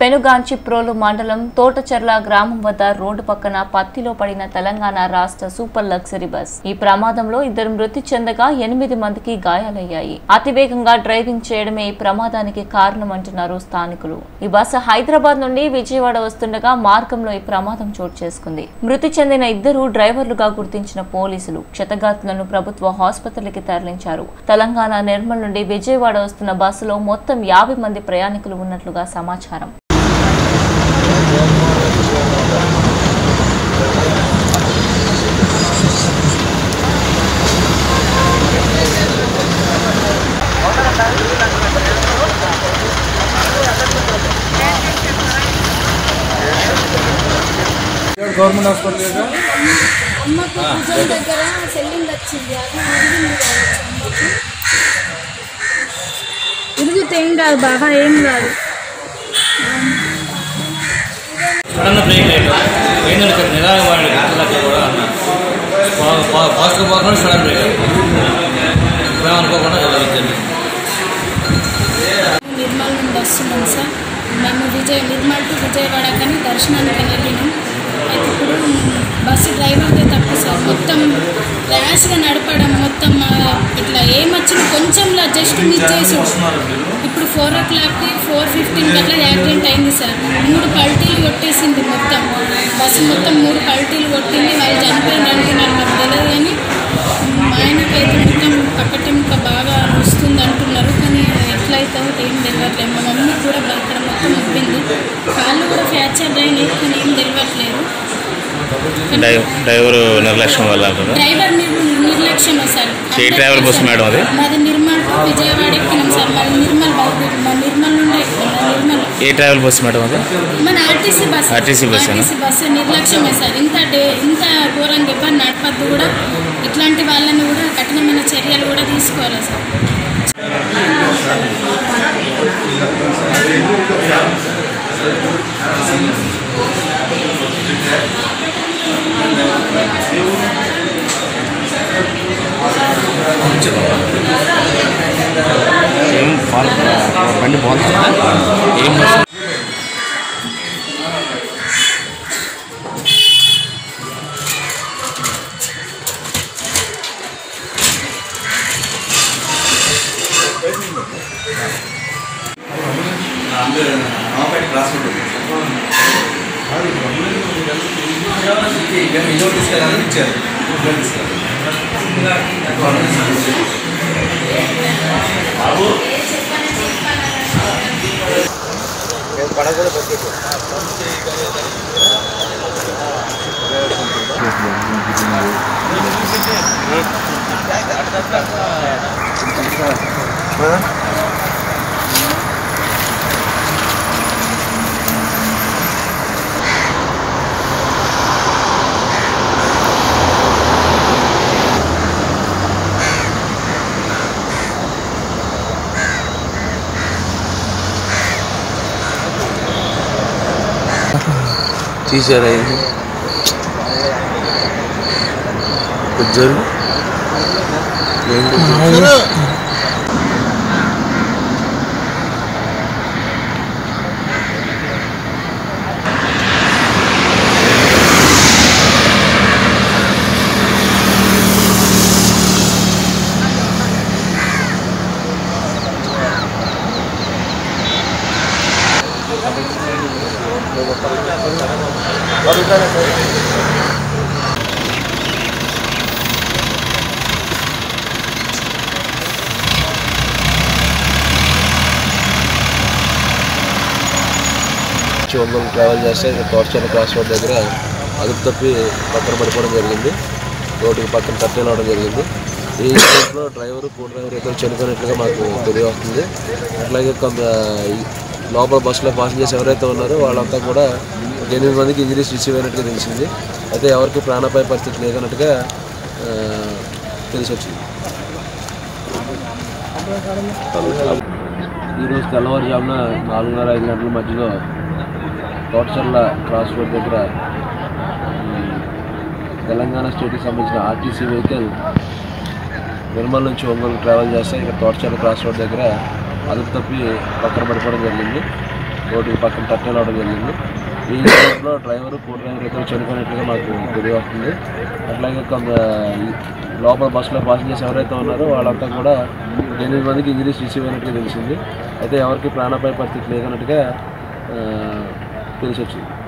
పెనుగాంచిప్రోలు మండలం తోటచెర్ల గ్రామం వద్ద రోడ్డు పక్కన పత్తిలో పడిన తెలంగాణ రాష్ట్ర సూపర్ లగ్జరీ బస్ ఈ ప్రమాదంలో ఇద్దరు మృతి చెందగా ఎనిమిది మందికి గాయాలయ్యాయి అతివేగంగా డ్రైవింగ్ చేయడమే ఈ ప్రమాదానికి కారణమంటున్నారు స్థానికులు ఈ బస్సు హైదరాబాద్ నుండి విజయవాడ వస్తుండగా మార్గంలో ఈ ప్రమాదం చోటు చేసుకుంది మృతి చెందిన ఇద్దరు డ్రైవర్లుగా గుర్తించిన పోలీసులు క్షతగాతులను ప్రభుత్వ ఆసుపత్రికి తరలించారు తెలంగాణ నిర్మల్ నుండి విజయవాడ వస్తున్న బస్సులో మొత్తం యాభై మంది ప్రయాణికులు ఉన్నట్లుగా సమాచారం గవర్నమెంట్ హాస్పిటల్ కదా అమ్మకు భుజం దగ్గర సెల్లింగ్ వచ్చింది అది ఇరిగింది కావచ్చు అమ్మకు ఇరిగితే ఏం కాదు బాగా ఏం కాదు సడన్ బ్రేక్ లేదు ఏంటంటే ఇక్కడ నిదానవాడి గుర్తులకి కూడా అన్న ఫాస్ట్గా పోకుండా సడన్ బ్రేక్ మేము అనుకోకుండా జరిగింది నిర్మల్ నుండి వస్తున్నాం సార్ మేము విజయ నిర్మల్ టు విజయవాడ కానీ దర్శనానికి వెళ్ళినాం అయితే ఇప్పుడు బస్సు డ్రైవర్దే తప్పు సార్ మొత్తం ర్యాష్గా నడపడం మొత్తం ఆ, ఇట్లా ఏమొచ్చిన కొంచెంలో జస్ట్ మిస్ చేసి ఇప్పుడు ఫోర్ ఓ క్లాక్కి ఫోర్ ఫిఫ్టీన్కి అట్లా యాక్సిడెంట్ అయింది సార్ మూడు పల్టీలు కొట్టేసింది మొత్తం బస్సు మొత్తం మూడు పల్టీలు కొట్టింది వాళ్ళు చనిపోయింది అంటున్నారు నాకు తెలియదు కానీ మా ఆయనకైతే మొత్తం పక్కటెంక బాగా వస్తుంది అంటున్నారు కానీ ఎట్లయితే ఏం తెలియట్లేదు మా మమ్మీ కూడా బ- ఇక్కడ మొత్తం ఉబ్బింది కాళ్ళు కూడా ఫ్రాక్చర్ అయినాయి కానీ ఏం తెలియట్లేదు డ్రైవ్ డ్రైవర్ నిర్లక్ష్యం వల్ల అంటారా డ్రైవర్ నిర్ నిర్లక్ష్యమే సార్ ఏ ట్రావెల్ బస్సు మేడం అది మాది నిర్మల్ టు విజయవాడ ఎక్కినాం సార్ మాది నిర్మల్ బస్ మా నిర్మల్ నుండి ఎక్కినాం నిర్మల్ ఏ ట్రావెల్ బస్సు మేడం అది మన ఆర్టీసీ బస్ RTC బస్సేనా? ఆర్టీసీ బస్సు నిర్లక్ష్యమే సార్ ఇంత డే ఇంత ఘోరంగా ఎవరు నడపద్దు కూడా ఇట్లాంటి వాళ్ళని కూడా కఠినమైన చర్యలు కూడా తీసుకోవాలి సార్ ఏం ఫాల్- బండి బాగుంటుందా ఏం బస్సు తీసారా ఇది జరుగు వందలు ట్రావెల్ చేస్తే ఇక్కడ తోటచర్ల క్రాస్ రోడ్ దగ్గర అదుపు తప్పి పక్కన పడిపోవడం జరిగింది రోడ్డుకి పక్కన కట్టెలు అవడం జరిగింది ఈ ఇన్సిడెంట్లో డ్రైవర్ కో డ్రైవర్ ఇద్దరు చనిపోయినట్లుగా మాకు తెలియవస్తుంది అట్లాగే కొంత ఈ లోపల బస్సులో పాసింజర్స్ ఎవరైతే ఉన్నారో వాళ్ళంతా కూడా ఒక ఎనిమిది మందికి ఇంజరీస్ రిసీవ్ అయినట్టుగా తెలిసింది అయితే ఎవరికి ప్రాణాపాయ పరిస్థితి లేదన్నట్టుగా ఆ, తెలిసి వచ్చింది ఈరోజు తెల్లవారుజామున నాలుగున్నర ఐదు గంటల మధ్యలో తోటచర్ల క్రాస్ రోడ్ దగ్గర ఈ తెలంగాణ స్టేట్కి సంబంధించిన ఆర్టీసీ వెహికల్ నిర్మల్ నుంచి ఒంగోలు ట్రావెల్ చేస్తే ఇక్కడ తోటచర్ల క్రాస్ రోడ్ దగ్గర అదుపు తప్పి పక్కన పడిపోవడం జరిగింది రోడ్డుకి పక్కన టర్న్ అవడం జరిగింది ఈ ఇన్సిడెంట్లో డ్రైవర్ కో డ్రైవర్ ఇద్దరు చనిపోయినట్లుగా మాకు తెలియవస్తుంది అట్లాగే కొంత లోపల బస్సులో పాసింజర్స్ ఎవరైతే ఉన్నారో వాళ్ళంతా కూడా ఎనిమిది మందికి ఇంజరీస్ రిసీవ్ అయినట్టుగా తెలిసింది అయితే ఎవరికి ప్రాణాపాయ పరిస్థితి లేదన్నట్టుగా ఆ, తెలిసి వచ్చింది